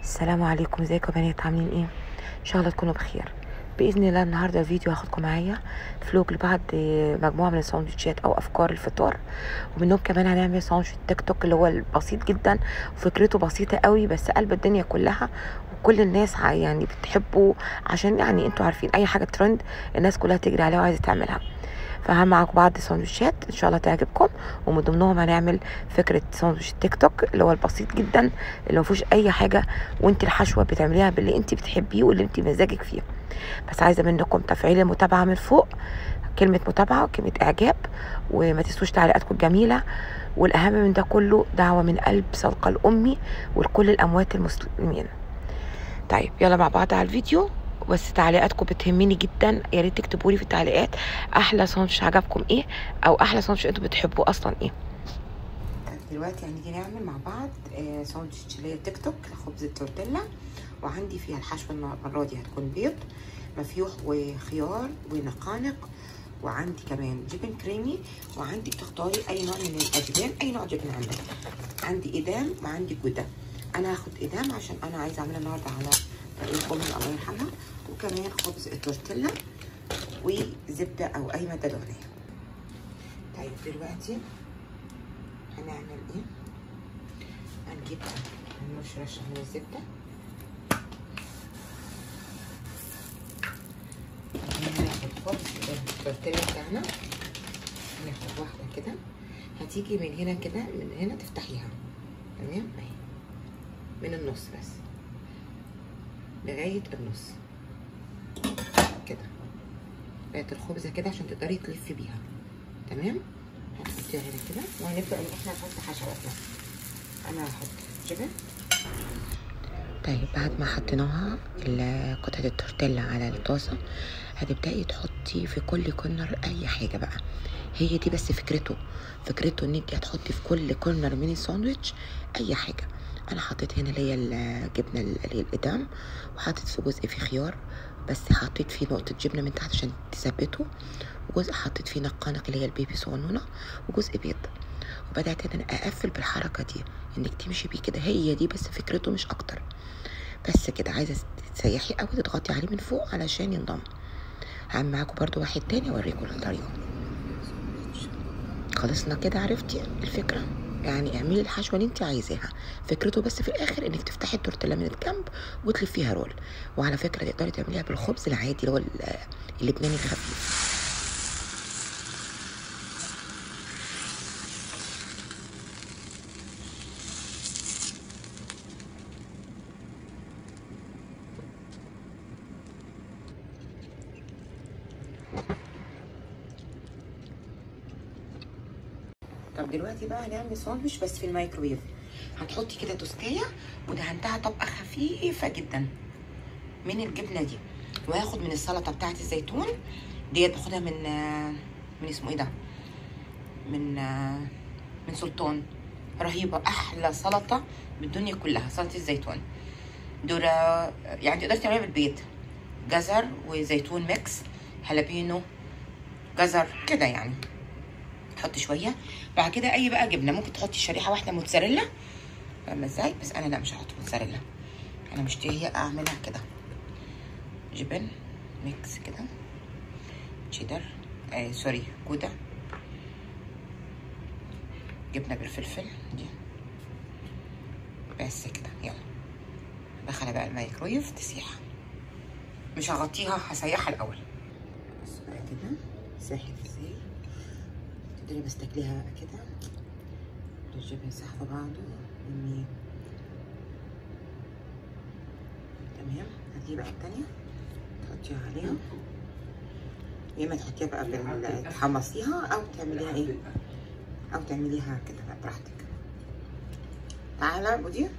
السلام عليكم ازيكم يا بنات عاملين ايه ان شاء الله تكونوا بخير باذن الله النهارده فيديو هاخدكم معايا فلوج لبعض مجموعه من الساندوتشات او افكار الفطار ومنهم كمان هنعمل ساندوتش التيك توك اللي هو البسيط جدا وفكرته بسيطه قوي بس قلب الدنيا كلها وكل الناس ع- يعني بتحبه عشان يعني انتوا عارفين اي حاجه ترند الناس كلها تجري عليها وعايزه تعملها فهم معاكم بعض الساندوتشات ان شاء الله تعجبكم ومن ضمنهم هنعمل فكره ساندوتش التيك توك اللي هو البسيط جدا اللي ما فيهوش اي حاجه وانت الحشوه بتعمليها باللي انت بتحبيه واللي انت مزاجك فيه بس عايزه منكم تفعيل المتابعه من فوق كلمه متابعه وكلمه اعجاب وما تنسوش تعليقاتكم الجميله والاهم من ده كله دعوه من قلب صدقه لامي ولكل الاموات المسلمين طيب يلا مع بعض على الفيديو بس تعليقاتكم بتهمني جدا يا ريت تكتبوا لي في التعليقات احلى ساندوتش عجبكم ايه او احلى ساندوتش انتوا بتحبوه اصلا ايه دلوقتي هنيجي نعمل مع بعض آه، ساندوتش اللي هي تيك توك خبز التورتيلا وعندي فيها الحشوه المره دي هتكون بيض مفيوح وخيار ونقانق وعندي كمان جبن كريمي وعندي بتختاري اي نوع من الاجبان اي نوع جبن عندك عندي ادام وعندي جوده انا هاخد ادام عشان انا عايزه اعملها النهارده على طريقه امي الله يرحمها وكمان خبز التورتيلا وزبده او اي ماده دهنيه طيب دلوقتي هنعمل ايه هنجيب هنرش رشه من الزبده هناخد خبز التورتيلا بتاعنا هناخد واحده كده هتيجي من هنا كده من هنا تفتحيها تمام اهي من النص بس لغايه النص كده بقت الخبزه كده عشان تقدري تلفي بيها تمام هتحطيها هنا كده وهنبدا ان احنا نحط حشواتنا انا هحط جبن طيب بعد ما حطيناها ال- قطعة التورتيلا على الطاسة هتبدأي تحطي في كل كورنر أي حاجة بقى هي دي بس فكرته فكرته ان انت هتحطي في كل كورنر من الساندوتش أي حاجة أنا حطيت هنا اللي هي الجبنة اللي هي الإدام وحطيت في جزء فيه خيار بس حطيت فيه نقطة جبنة من تحت عشان تثبته وجزء حطيت فيه نقانق اللي هي البيبي صغنونة وجزء بيض وبدأت ان انا اقفل بالحركة دي انك تمشي بيه كده هي دي بس فكرته مش اكتر بس كده عايزة تسيحي قوي تضغطي عليه من فوق علشان ينضم هعمل معاكم برضو واحد تاني اوريكم الطريقة خلصنا كده عرفتي الفكرة يعني اعملي الحشوة اللي انت عايزاها فكرته بس في الاخر انك تفتحي التورتيلا من الجنب وتلفيها رول وعلى فكرة تقدري تعمليها بالخبز العادي اللي هو ال- اللبناني الخفيف طب دلوقتي بقى هنعمل ساندوتش بس في الميكرويف هتحطي كده توستايه ودهنتها طبقه خفيفه جدا من الجبنه دي وهاخد من السلطه بتاعت الزيتون ديت باخدها من آه، من اسمه ايه ده من آه، من سلطان رهيبه احلى سلطه بالدنيا كلها سلطه الزيتون دول آه، يعني تقدري تعمليها بالبيت جزر وزيتون ميكس هالبينو جزر كده يعني تحطي شويه بعد كده اي بقى جبنه ممكن تحطي شريحه واحده موتزاريلا فاهمه ازاي بس انا لا مش هحط موتزاريلا انا مشتهيه اعملها كده جبن ميكس كده تشيدر آه سوري جوده جبنه بالفلفل دي بس كده يلا دخلها بقى الميكرويف تسيح مش هغطيها هسيحها الاول بس بقى كده ساحت ازاي تقدري بس تاكليها بقى كده الجبن ساح في بعضه إني تمام هاتي بقى التانية تحطيها عليها يا اما تحطيها بقى بال تحمصيها او تعمليها ايه او تعمليها كده بقى براحتك تعالى بودي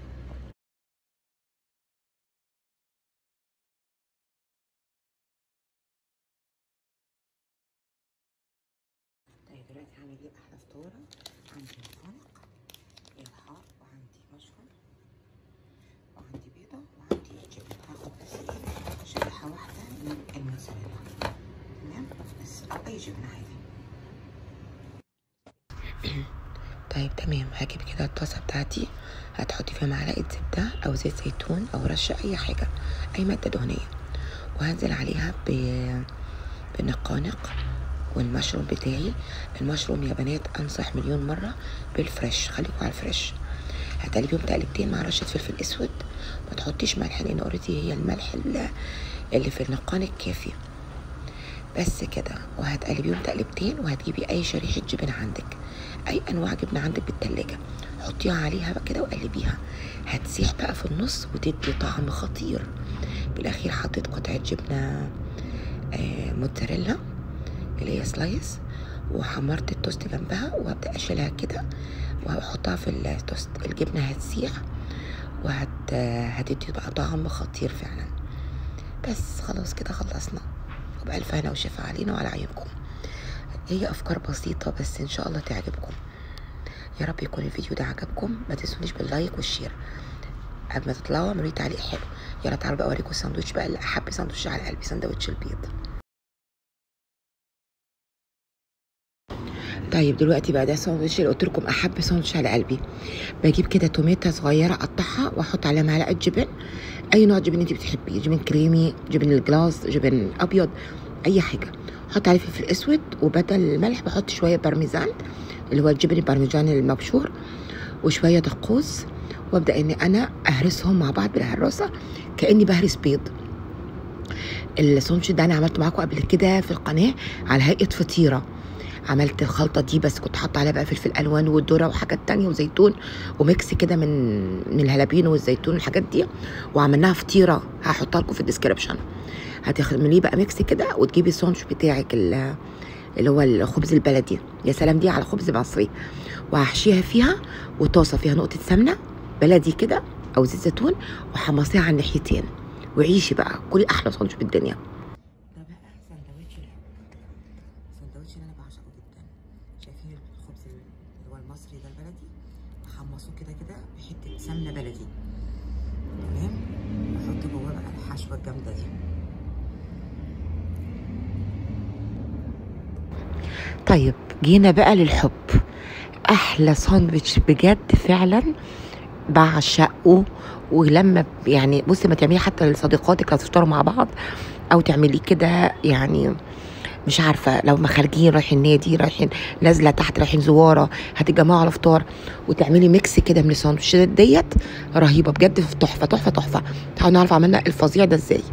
طيب دلوقتي هعمل ايه احلى فطوره عندي مفرق الحار وعندي مشروم وعندي بيضه وعندي جبن هاخد بس ايه شريحه واحده من الموتزاريلا تمام بس او اي جبنه عادي طيب تمام هجيب كده الطاسه بتاعتي هتحطي فيها معلقه زبده او زيت زيتون او رشه اي حاجه اي ماده دهنيه وهنزل عليها ب بالنقانق والمشروم بتاعي المشروم يا بنات انصح مليون مره بالفريش خليكوا على الفريش هتقلبيهم تقلبتين مع رشه فلفل اسود ما تحطيش ملح لان اوريدي هي الملح اللي- اللي في النقانق كافي بس كده وهتقلبيهم تقلبتين وهتجيبي اي شريحه جبن عندك اي انواع جبنه عندك بالتلاجة حطيها عليها بقى كده وقلبيها هتسيح بقى في النص وتدي طعم خطير بالاخير حطيت قطعه جبنه آه موتزاريلا اللي هي سلايس وحمرت التوست جنبها وهبدا اشيلها كده وهحطها في التوست الجبنه هتسيح وهت هتدي بقى طعم خطير فعلا بس خلاص كده خلصنا وبألف هنا وشفا علينا وعلى عيونكم هي أفكار بسيطة بس إن شاء الله تعجبكم يا رب يكون الفيديو ده عجبكم ما تنسونيش باللايك والشير قبل ما تطلعوا اعملوا لي تعليق حلو يلا تعالوا بقى اوريكم الساندوتش بقى اللي احب ساندوتش على قلبي ساندوتش البيض طيب دلوقتي بقى ده الساندوتش اللي قلت لكم احب ساندوتش على قلبي بجيب كده توميته صغيره اقطعها واحط عليها معلقه جبن اي نوع جبن انت بتحبيه جبن كريمي جبن الجلاس جبن ابيض اي حاجه احط عليه فلفل اسود وبدل الملح بحط شويه بارميزان اللي هو الجبن البارميجان المبشور وشويه دقوس وابدا ان انا اهرسهم مع بعض بالهراسه كاني بهرس بيض الساندوتش ده انا عملته معاكم قبل كده في القناه على هيئه فطيره عملت الخلطه دي بس كنت حاطه عليها بقى فلفل الوان والذره وحاجات تانية وزيتون وميكس كده من من الهلابينو والزيتون والحاجات دي وعملناها فطيره هحطها لكم في الديسكربشن هتعمليه بقى ميكس كده وتجيبي الساندوتش بتاعك ال- اللي هو الخبز البلدي يا سلام دي على خبز مصري وهحشيها فيها وطاسه فيها نقطه سمنه بلدي كده او زيت زيتون وحمصيها على الناحيتين وعيشي بقى كلي احلى ساندوتش بالدنيا ده بقى سندوتش السندوتش اللي انا بعشقه جدا شايفين الخبز اللي هو المصري ده البلدي بحمصه كده كده بحته سمنه بلدي تمام واحط جواه بقى الحشوه الجامده دي طيب جينا بقى للحب احلى ساندوتش بجد فعلا بعشقه ولما ب- يعني بصي ما تعمليه حتى لصديقاتك لو تفطروا مع بعض او تعمليه كده يعني مش عارفه لو ما خارجين رايحين نادي رايحين نازله تحت رايحين زواره هتتجمعوا على فطار وتعملي ميكس كده من الساندوتشات ديت رهيبه بجد في تحفه تحفه تحفه تعالوا نعرف عملنا الفظيع ده ازاي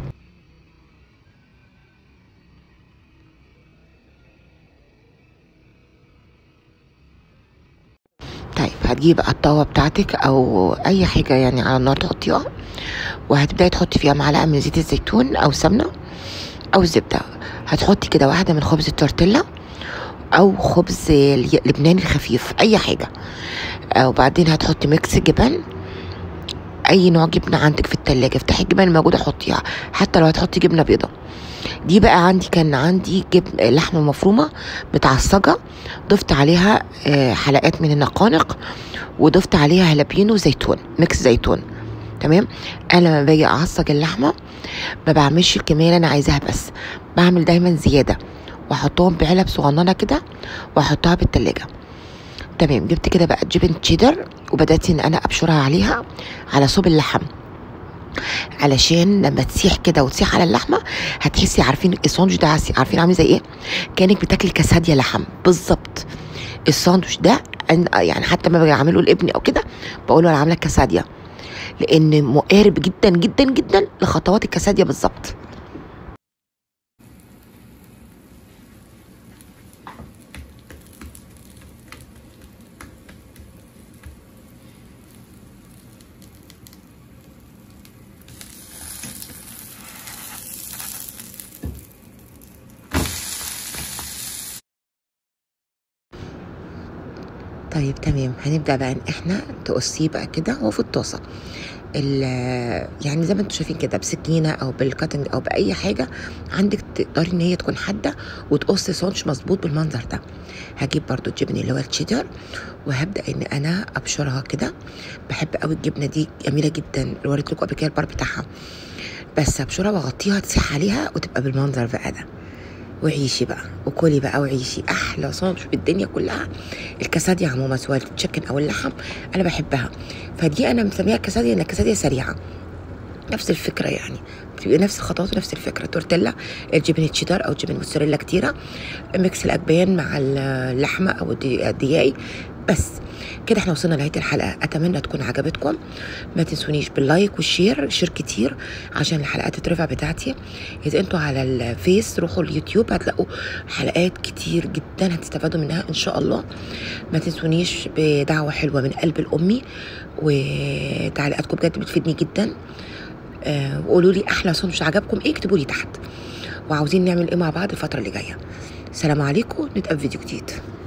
طيب هتجيبي بقى الطاوه بتاعتك او اي حاجه يعني على النار تحطيها وهتبداي تحطي فيها معلقه من زيت الزيتون او سمنه او زبده هتحطي كده واحده من خبز التورتيلا او خبز الي- لبناني خفيف اي حاجه آه، وبعدين هتحطي ميكس جبن اي نوع جبنه عندك في التلاجة افتحي الجبن الموجوده حطيها حتى لو هتحطي جبنه بيضه دي بقى عندي كان عندي جبن لحمه مفرومه متعصجه ضفت عليها آه، حلقات من النقانق وضفت عليها هلابينو زيتون ميكس زيتون تمام انا لما باجي اعصج اللحمه ما بعملش الكميه اللي انا عايزاها بس بعمل دايما زياده واحطهم بعلب صغننه كده واحطها بالتلاجة تمام جبت كده بقى جبن تشيدر وبدات ان انا ابشرها عليها على صوب اللحم علشان لما تسيح كده وتسيح على اللحمه هتحسي عارفين الساندوتش ده عسي- عارفين عامل زي ايه كانك بتاكلي كاساديا لحم بالظبط الساندوتش ده أنا- يعني حتى ما باجي اعمله لابني او كده بقول له انا عامله كاساديا لان مقارب جدا جدا جدا لخطوات الكاساديا بالظبط طيب تمام هنبدأ بقى ان احنا تقصيه بقى كده هو في الطاسة ال- يعني زي ما انتم شايفين كده بسكينة او بالكاتنج او بأي حاجة عندك تقدري ان هي تكون حادة وتقصي ساندوتش مظبوط بالمنظر ده هجيب برضو الجبن اللي هو التشيدر وهبدأ ان انا ابشرها كده بحب قوي الجبنة دي جميلة جدا اللي وريت لكم قبل كده البار بتاعها بس ابشرها واغطيها تسيح عليها وتبقى بالمنظر بقى ده وعيشي بقى وكلي بقى وعيشي احلى ساندوتش بالدنيا كلها الكاساديا عموما سواء التشيكن او اللحم انا بحبها فدي انا مسميها كاساديا ان الكاساديا سريعه نفس الفكره يعني بتبقى نفس الخطوات ونفس الفكره تورتيلا الجبن الشيدر او جبن موتزاريلا كتيره ميكس الاجبان مع اللحمه او الدي- الدقاق بس كده احنا وصلنا لنهايه الحلقه اتمنى تكون عجبتكم ما تنسونيش باللايك والشير شير كتير عشان الحلقات تترفع بتاعتي اذا انتوا على الفيس روحوا اليوتيوب هتلاقوا حلقات كتير جدا هتستفادوا منها ان شاء الله ما تنسونيش بدعوه حلوه من قلب الامي وتعليقاتكم بجد بتفيدني جدا آه، وقولوا لي احلى ساندوتش عجبكم ايه اكتبوا لي تحت وعاوزين نعمل ايه مع بعض الفتره اللي جايه سلام عليكم نتقابل في فيديو جديد